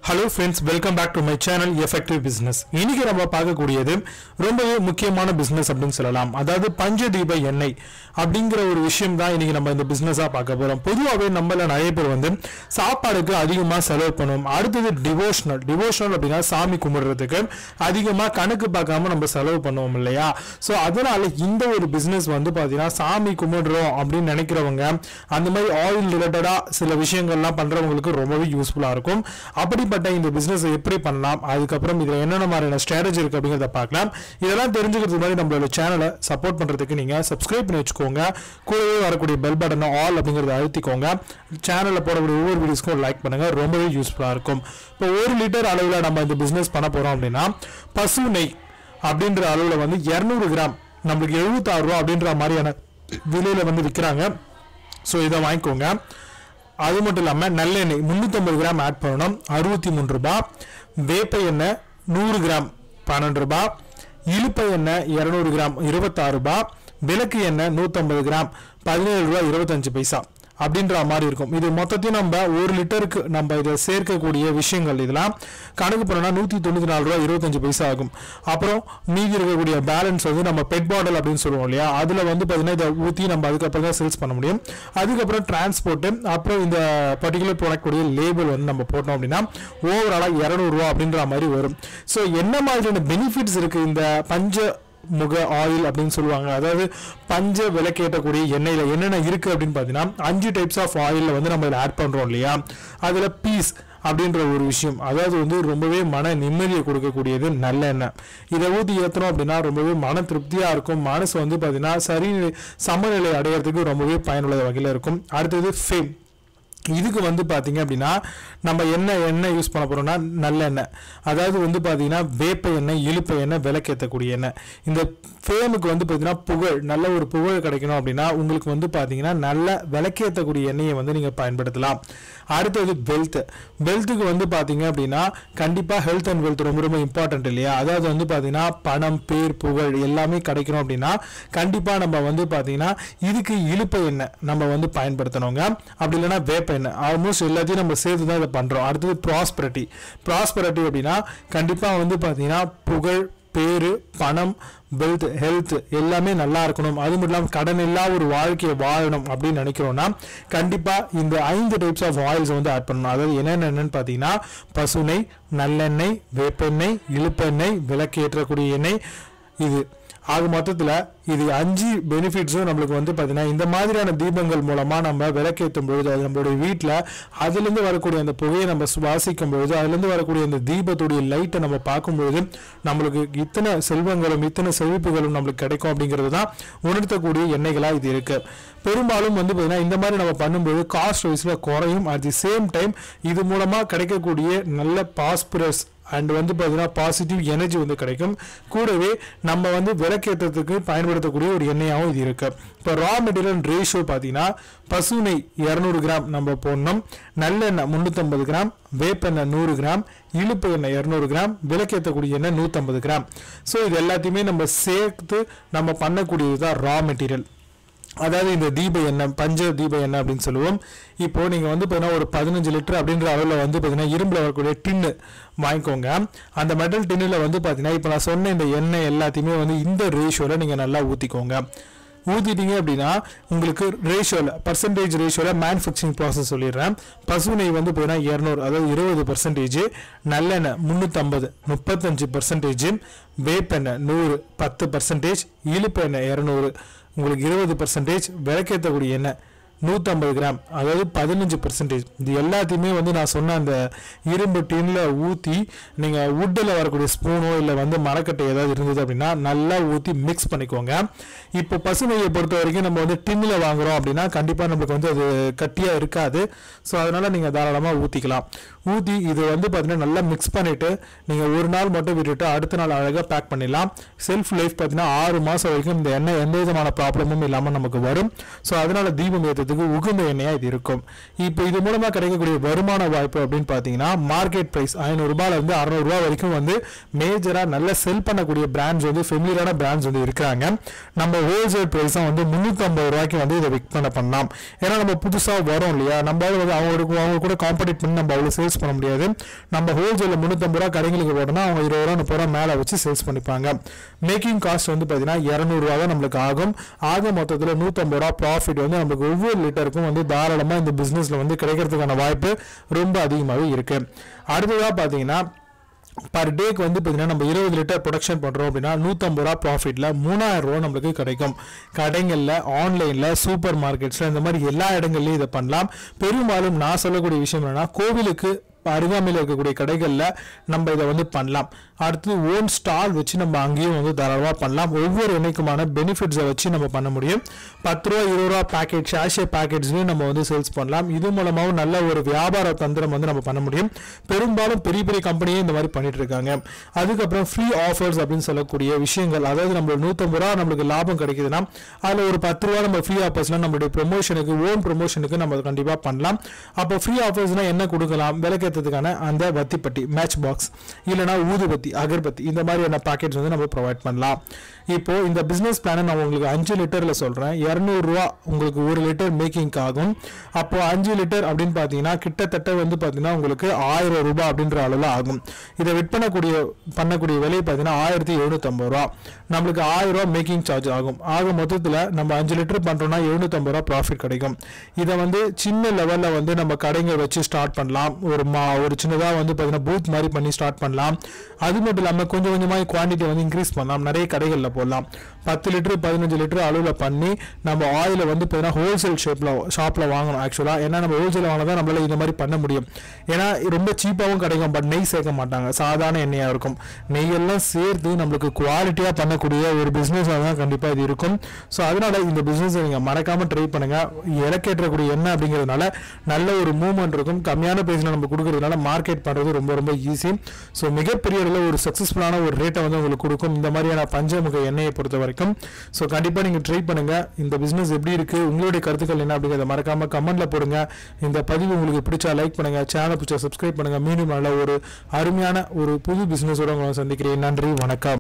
hello friends welcome back to my channel effective business இன்னைக்கு நம்ம பார்க்கக்கூடியது ரொம்பவே முக்கியமான பிசினஸ் அப்படின்னு சொல்லலாம் அதாவது பஞ்சதீப எண்ணெய் அப்படிங்கிற ஒரு விஷயம் தான் இன்னைக்கு நம்ம இந்த பிசினஸா பார்க்க போறோம் பொதுவாகவே நம்மள நிறைய பேர் வந்து சாப்பாடுக்கு அதிகமாக செலவு பண்ணுவோம் அடுத்தது டிவோஷனல் டிவோஷனல் அப்படின்னா சாமி கும்பிடுறதுக்கு அதிகமாக கணக்கு பார்க்காம நம்ம செலவு பண்ணுவோம் இல்லையா ஸோ அதனால இந்த ஒரு பிசினஸ் வந்து பார்த்தீங்கன்னா சாமி கும்பிடுறோம் அப்படின்னு நினைக்கிறவங்க அந்த மாதிரி ஆயில் ரிலேட்டடாக சில விஷயங்கள்லாம் பண்றவங்களுக்கு ரொம்பவே யூஸ்ஃபுல்லாக இருக்கும் அப்படிப்பட்ட இந்த பிசினஸ் எப்படி பண்ணலாம் அதுக்கப்புறம் இதில் என்னென்ன மாதிரியான ஸ்ட்ராட்டஜி இருக்கு அப்படிங்கிறத பார்க்கலாம் இதெல்லாம் தெரிஞ்சுக்கிறதுக்கு முன்னாடி நம்மளோட சேனலை சப்போர்ட் பண்றதுக்கு நீங்க சப்ஸ்கிரைப் பண்ணி வச்சுக்கோங்க கூடவே வரக்கூடிய பெல் பட்டனை ஆல் அப்படிங்கிறத அழுத்திக்கோங்க சேனலில் போடக்கூடிய ஒவ்வொரு வீடியோஸ்க்கும் லைக் பண்ணுங்க ரொம்பவே யூஸ்ஃபுல்லாக இருக்கும் இப்போ ஒரு லிட்டர் அளவில் நம்ம இந்த பிசினஸ் பண்ண போறோம் அப்படின்னா பசு நெய் அப்படின்ற அளவில் வந்து இரநூறு கிராம் நம்மளுக்கு எழுபத்தாறு ரூபா அப்படின்ற மாதிரியான விலையில வந்து விற்கிறாங்க ஸோ இதை வாங்கிக்கோங்க அது மட்டும் இல்லாமல் நல்லெண்ணெய் முந்நூற்றம்பது கிராம் ஆட் பண்ணணும் அறுபத்தி மூணு ரூபாய் வேப்ப எண்ணெய் நூறு கிராம் பன்னெண்டு ரூபாய் இழுப்ப எண்ணெய் இரநூறு கிராம் இருபத்தாறு ரூபாய் விளக்கு எண்ணெய் நூற்றம்பது கிராம் பதினேழு ரூபா இருபத்தஞ்சு பைசா அப்படின்ற மாதிரி இருக்கும் இது மொத்தத்தையும் நம்ம ஒரு லிட்டருக்கு நம்ம இதை சேர்க்கக்கூடிய விஷயங்கள் இதெல்லாம் கணக்கு பண்ணோம்னா நூற்றி தொண்ணூற்றி நாலு ரூபா இருபத்தஞ்சு பைசா ஆகும் அப்புறம் மீதி இருக்கக்கூடிய பேலன்ஸ் வந்து நம்ம பெட் பாட்டில் அப்படின்னு சொல்லுவோம் இல்லையா அதில் வந்து பார்த்தீங்கன்னா இதை ஊற்றி நம்ம அதுக்கப்புறம் தான் சேல்ஸ் பண்ண முடியும் அதுக்கப்புறம் டிரான்ஸ்போர்ட்டு அப்புறம் இந்த பர்டிகுலர் ப்ராடக்ட் உடைய லேபிள் வந்து நம்ம போட்டோம் அப்படின்னா ஓவராலாக இரநூறுவா அப்படின்ற மாதிரி வரும் ஸோ என்ன மாதிரியான பெனிஃபிட்ஸ் இருக்குது இந்த பஞ்ச முக ஆயில் அப்படின்னு சொல்லுவாங்க அதாவது பஞ்ச விளக்கேற்றக்கூடிய எண்ணெயில் என்னென்ன இருக்குது அப்படின்னு பார்த்தீங்கன்னா அஞ்சு டைப்ஸ் ஆஃப் ஆயிலில் வந்து நம்ம இதில் ஆட் பண்ணுறோம் இல்லையா அதில் பீஸ் அப்படின்ற ஒரு விஷயம் அதாவது வந்து ரொம்பவே மன நிம்மதியை கொடுக்கக்கூடியது நல்லெண்ணெய் இதை ஊற்றி ஏற்றணும் அப்படின்னா ரொம்பவே மன திருப்தியாக இருக்கும் மனசு வந்து பார்த்தீங்கன்னா சரி சமநிலை அடையிறதுக்கு ரொம்பவே பயனுள்ள வகையில் இருக்கும் அடுத்தது ஃபேம் இதுக்கு வந்து பார்த்தீங்க அப்படின்னா நம்ம என்ன எண்ணெய் யூஸ் பண்ண போகிறோம்னா நல்லெண்ணெய் அதாவது வந்து பார்த்தீங்கன்னா வேப்ப எண்ணெய் இழுப்ப எண்ணெய் விளக்கேற்றக்கூடிய எண்ணெய் இந்த ஃபேமுக்கு வந்து பார்த்தீங்கன்னா புகழ் நல்ல ஒரு புகழ் கிடைக்கணும் அப்படின்னா உங்களுக்கு வந்து பார்த்தீங்கன்னா நல்ல விளக்கேற்றக்கூடிய எண்ணெயை வந்து நீங்கள் பயன்படுத்தலாம் அடுத்தது வெல்த் வெல்த்துக்கு வந்து பார்த்தீங்க அப்படின்னா கண்டிப்பாக ஹெல்த் அண்ட் வெல்த் ரொம்ப ரொம்ப இம்பார்ட்டன்ட் இல்லையா அதாவது வந்து பார்த்தீங்கன்னா பணம் பேர் புகழ் எல்லாமே கிடைக்கணும் அப்படின்னா கண்டிப்பாக நம்ம வந்து பார்த்தீங்கன்னா இதுக்கு இழுப்ப எண்ணெய் நம்ம வந்து பயன்படுத்தணுங்க அப்படி இல்லைன்னா வேப்ப எண்ணெய் ஆல்மோஸ்ட் எல்லாத்தையும் நம்ம சேர்த்து தான் இதை பண்ணுறோம் அடுத்தது ப்ராஸ்பரிட்டி ப்ராஸ்பரிட்டி அப்படின்னா கண்டிப்பாக வந்து பார்த்தீங்கன்னா புகழ் பேர் பணம் வெல்த் ஹெல்த் எல்லாமே நல்லா இருக்கணும் அது மட்டும் இல்லாமல் கடன் இல்லா ஒரு வாழ்க்கையை வாழணும் அப்படின்னு நினைக்கிறோம்னா கண்டிப்பாக இந்த ஐந்து டைப்ஸ் ஆஃப் ஆயில்ஸ் வந்து ஆட் பண்ணணும் அதாவது என்னென்னு பார்த்தீங்கன்னா பசுனை நல்லெண்ணெய் வேப்பெண்ணெய் இழுப்பெண்ணெய் விளக்கேற்றக்கூடிய எண்ணெய் இது ஆக மொத்தத்தில் இது அஞ்சு பெனிஃபிட்ஸும் நம்மளுக்கு வந்து பார்த்தீங்கன்னா இந்த மாதிரியான தீபங்கள் மூலமாக நம்ம விளக்கேற்றும் பொழுது அது நம்மளுடைய வீட்டில் அதுலேருந்து வரக்கூடிய அந்த புகையை நம்ம சுவாசிக்கும் பொழுது அதுலேருந்து வரக்கூடிய அந்த தீபத்துடைய லைட்டை நம்ம பார்க்கும்பொழுது நம்மளுக்கு இத்தனை செல்வங்களும் இத்தனை செழிப்புகளும் நம்மளுக்கு கிடைக்கும் அப்படிங்கிறது தான் உணர்த்தக்கூடிய எண்ணெய்களாக இது இருக்குது பெரும்பாலும் வந்து பார்த்தீங்கன்னா இந்த மாதிரி நம்ம பண்ணும்போது காஸ்ட் வைஸில் குறையும் அட் தி சேம் டைம் இது மூலமாக கிடைக்கக்கூடிய நல்ல பாஸ்பரஸ் அண்ட் வந்து பார்த்தீங்கன்னா பாசிட்டிவ் எனர்ஜி வந்து கிடைக்கும் கூடவே நம்ம வந்து விளக்கேற்றத்துக்கு பயன்படுத்தக்கூடிய ஒரு எண்ணெயாகவும் இது இருக்கு இப்போ ரா மெட்டீரியல் ரேஷியோ பார்த்தீங்கன்னா பசு நெய் இரநூறு கிராம் நம்ம போடணும் நல்லெண்ணெய் முந்நூற்றம்பது கிராம் வேப்பெண்ணெய் நூறு கிராம் இழுப்பு எண்ணெய் இரநூறு கிராம் விளக்கேற்றக்கூடிய எண்ணெய் நூற்றம்பது கிராம் ஸோ இது எல்லாத்தையுமே நம்ம சேர்த்து நம்ம பண்ணக்கூடியது தான் ரா மெட்டீரியல் அதாவது இந்த தீப எண்ணெய் பஞ்ச தீப எண்ணெய் அப்படின்னு சொல்லுவோம் இப்போ நீங்கள் வந்து பார்த்தீங்கன்னா ஒரு பதினஞ்சு லிட்டர் அப்படின்ற அளவில் வந்து பார்த்தீங்கன்னா இரும்பில் வரக்கூடிய டின்னு வாங்கிக்கோங்க அந்த மெட்டல் டின்னில் வந்து பார்த்தீங்கன்னா இப்போ நான் சொன்ன இந்த எண்ணெய் எல்லாத்தையுமே வந்து இந்த ரேஷியோவில் நீங்கள் நல்லா ஊற்றிக்கோங்க ஊற்றிட்டீங்க அப்படின்னா உங்களுக்கு ரேஷியோவில் பர்சன்டேஜ் ரேஷியோவில் மேனுஃபேக்சரிங் ப்ராசஸ் சொல்லிடுறேன் பசு நெய் வந்து பார்த்தீங்கன்னா இரநூறு அதாவது இருபது பர்சன்டேஜ் நல்லெண்ணெய் முந்நூற்றம்பது முப்பத்தஞ்சு பர்சன்டேஜ் வேப்பெண்ணெய் நூறு பத்து பர்சன்டேஜ் இழுப்பு எண்ணெய் இரநூறு உங்களுக்கு இருபது பர்சன்டேஜ் விளக்கேற்றக்கூடிய எண்ணெய் நூற்றம்பது கிராம் அதாவது பதினஞ்சு பர்சன்டேஜ் இது எல்லாத்தையுமே வந்து நான் சொன்ன அந்த இரும்பு டின்னில் ஊற்றி நீங்கள் வுட்டில் வரக்கூடிய ஸ்பூனோ இல்லை வந்து மரக்கட்டை ஏதாவது இருந்தது அப்படின்னா நல்லா ஊற்றி மிக்ஸ் பண்ணிக்கோங்க இப்போ பசுமையை பொறுத்த வரைக்கும் நம்ம வந்து டின்னில் வாங்குறோம் அப்படின்னா கண்டிப்பாக நம்மளுக்கு வந்து அது கட்டியாக இருக்காது ஸோ அதனால் நீங்கள் தாராளமாக ஊற்றிக்கலாம் ஊற்றி இது வந்து பார்த்தீங்கன்னா நல்லா மிக்ஸ் பண்ணிவிட்டு நீங்கள் ஒரு நாள் மட்டும் விட்டுட்டு அடுத்த நாள் அழகாக பேக் பண்ணிடலாம் செல்ஃப் லைஃப் பார்த்தீங்கன்னா ஆறு மாதம் வரைக்கும் இந்த எண்ணெய் எந்த விதமான ப்ராப்ளமும் இல்லாமல் நமக்கு வரும் ஸோ அதனால் தீபம் ஏற்றுறதுக்கு பயன்படுத்துறதுக்கு உகந்த எண்ணெயாக இது இருக்கும் இப்போ இது மூலமாக கிடைக்கக்கூடிய வருமான வாய்ப்பு அப்படின்னு பார்த்தீங்கன்னா மார்க்கெட் ப்ரைஸ் ஐநூறுரூபாலேருந்து அறநூறுபா வரைக்கும் வந்து மேஜராக நல்ல செல் பண்ணக்கூடிய பிராண்ட்ஸ் வந்து ஃபெமிலியரான பிராண்ட்ஸ் வந்து இருக்கிறாங்க நம்ம ஹோல்சேல் ப்ரைஸாக வந்து முந்நூற்றம்பது ரூபாய்க்கு வந்து இதை விக் பண்ண பண்ணலாம் ஏன்னா நம்ம புதுசாக வரோம் இல்லையா நம்மளால வந்து அவங்களுக்கு அவங்க கூட காம்படிட் பண்ணி நம்ம அவ்வளோ சேல்ஸ் பண்ண முடியாது நம்ம ஹோல்சேலில் முந்நூற்றம்பது ரூபா கடைங்களுக்கு போட்டோம்னா அவங்க இருபது ரூபா முப்பது ரூபா மேலே வச்சு சேல்ஸ் பண்ணிப்பாங்க மேக்கிங் காஸ்ட் வந்து பார்த்தீங்கன்னா இரநூறுவா தான் நம்மளுக்கு ஆகும் ஆக மொத்தத்தில் நூற்றம்பது ரூபா ப்ராஃபிட் வந்து நம்மளுக்கு ஒவ்வொரு லிட்டருக்கும் வந்து தாராளமாக இந்த பிஸ்னஸில் வந்து கிடைக்கிறதுக்கான வாய்ப்பு ரொம்ப அதிகமாகவே இருக்குது அடுத்ததாக பார்த்தீங்கன்னா பர் டேக்கு வந்து பார்த்தீங்கன்னா நம்ம இருபது லிட்டர் ப்ரொடக்ஷன் பண்ணுறோம் அப்படின்னா நூற்றம்பது ரூபா ப்ராஃபிட்டில் மூணாயிரம் ரூபா நம்மளுக்கு கிடைக்கும் கடைகளில் ஆன்லைனில் சூப்பர் மார்க்கெட்ஸில் இந்த மாதிரி எல்லா இடங்கள்லையும் இதை பண்ணலாம் பெரும்பாலும் நான் சொல்லக்கூடிய விஷயம் என்னன்னா கோவிலுக்கு அருகாமையில் இருக்கக்கூடிய கடைகளில் நம்ம இதை வந்து பண்ணலாம் அடுத்து ஓன் ஸ்டால் வச்சு நம்ம அங்கேயும் வந்து தாராளமாக பண்ணலாம் ஒவ்வொரு எண்ணிக்குமான பெனிஃபிட்ஸை வச்சு நம்ம பண்ண முடியும் பத்து ரூபா இருபது ரூபா பேக்கெட் ஷாஷே பேக்கெட்ஸ்லையும் நம்ம வந்து சேல்ஸ் பண்ணலாம் இது மூலமாகவும் நல்ல ஒரு வியாபார தந்திரம் வந்து நம்ம பண்ண முடியும் பெரும்பாலும் பெரிய பெரிய கம்பெனியே இந்த மாதிரி பண்ணிட்டு இருக்காங்க அதுக்கப்புறம் ஃப்ரீ ஆஃபர்ஸ் அப்படின்னு சொல்லக்கூடிய விஷயங்கள் அதாவது நம்மளுக்கு நூற்றம்பது ரூபா நம்மளுக்கு லாபம் கிடைக்குதுன்னா அதில் ஒரு பத்து ரூபா நம்ம ஃப்ரீ ஆஃபர்ஸ்லாம் நம்மளுடைய ப்ரொமோஷனுக்கு ஓன் ப்ரொமோஷனுக்கு நம்ம கண்டிப்பாக பண்ணலாம் அப்போ ஃப்ரீ ஆஃபர்ஸ்னால் என்ன கொடுக்கலாம் விலைக்கேற்றதுக்கான அந்த வத்திப்பட்டி மேட்ச் பாக்ஸ் இல்லைனா ஊதுபத்தி அகர்பத்தி இந்த மாதிரியான பேக்கெட்ஸ் வந்து நம்ம ப்ரொவைட் பண்ணலாம் இப்போ இந்த பிஸ்னஸ் பிளானை நான் உங்களுக்கு அஞ்சு லிட்டரில் சொல்கிறேன் இரநூறுவா உங்களுக்கு ஒரு லிட்டர் மேக்கிங்க்கு ஆகும் அப்போ அஞ்சு லிட்டர் அப்படின்னு பார்த்தீங்கன்னா கிட்டத்தட்ட வந்து பார்த்தீங்கன்னா உங்களுக்கு ஆயிரம் ரூபாய் அப்படின்ற அளவில் ஆகும் இதை விற்பனக்கூடிய பண்ணக்கூடிய விலை பார்த்தீங்கன்னா ஆயிரத்தி எழுநூற்றம்பது ரூபா நம்மளுக்கு ஆயிரம் ரூபா மேக்கிங் சார்ஜ் ஆகும் ஆக மொத்தத்தில் நம்ம அஞ்சு லிட்டர் பண்ணுறோம்னா எழுநூற்றம்பது ரூபா ப்ராஃபிட் கிடைக்கும் இதை வந்து சின்ன லெவலில் வந்து நம்ம கடைங்க வச்சு ஸ்டார்ட் பண்ணலாம் ஒரு மா ஒரு சின்னதாக வந்து பார்த்தீங்கன்னா பூத் மாதிரி பண்ணி ஸ்டார்ட் பண்ணலாம் அது மட்டும் இல்லாமல் கொஞ்சம் கொஞ்சமாக குவான்டிட்டி வந்து இன்க்ரீஸ் பண்ணலாம் நிறைய கடைகளில் போடலாம் பத்து லிட்டரு பதினஞ்சு லிட்டரு அளவில் பண்ணி நம்ம ஆயிலை வந்து பார்த்தீங்கன்னா ஹோல்சேல் ஷேப்பில் ஷாப்பில் வாங்கணும் ஆக்சுவலாக ஏன்னா நம்ம ஹோல்சேல் வாங்கினா தான் நம்மளால இந்த மாதிரி பண்ண முடியும் ஏன்னா ரொம்ப சீப்பாகவும் கிடைக்கும் பட் நெய் சேர்க்க மாட்டாங்க சாதாரண எண்ணெயாக இருக்கும் நெய்யெல்லாம் சேர்த்து நம்மளுக்கு குவாலிட்டியாக பண்ணக்கூடிய ஒரு பிஸ்னஸாக தான் கண்டிப்பாக இது இருக்கும் ஸோ அதனால இந்த பிஸ்னஸை நீங்கள் மறக்காமல் ட்ரை பண்ணுங்கள் இலக்கேற்றக்கூடிய எண்ணெய் அப்படிங்கிறதுனால நல்ல ஒரு மூவ்மெண்ட் இருக்கும் கம்மியான ப்ரைஸில் நம்ம கொடுக்கறதுனால மார்க்கெட் பண்ணுறது ரொம்ப ரொம்ப ஈஸி ஸோ மிகப்பெரிய அளவில் ஒரு சக்ஸஸ்ஃபுல்லான ஒரு ரேட்டை வந்து உங்களுக்கு கொடுக்கும் இந்த மாதிரியான பஞ்சமுக எண்ணெயை பொறுத்த வரைக்கும் ஸோ கண்டிப்பாக நீங்கள் ட்ரை பண்ணுங்கள் இந்த பிஸ்னஸ் எப்படி இருக்குது உங்களுடைய கருத்துக்கள் என்ன அப்படிங்கிறத மறக்காமல் கமெண்ட்டில் போடுங்க இந்த பதிவு உங்களுக்கு பிடிச்சா லைக் பண்ணுங்கள் சேனல் பிடிச்சா சப்ஸ்கிரைப் பண்ணுங்கள் மீண்டும் நல்ல ஒரு அருமையான ஒரு புது பிஸ்னஸோட உங்களை சந்திக்கிறேன் நன்றி வணக்கம்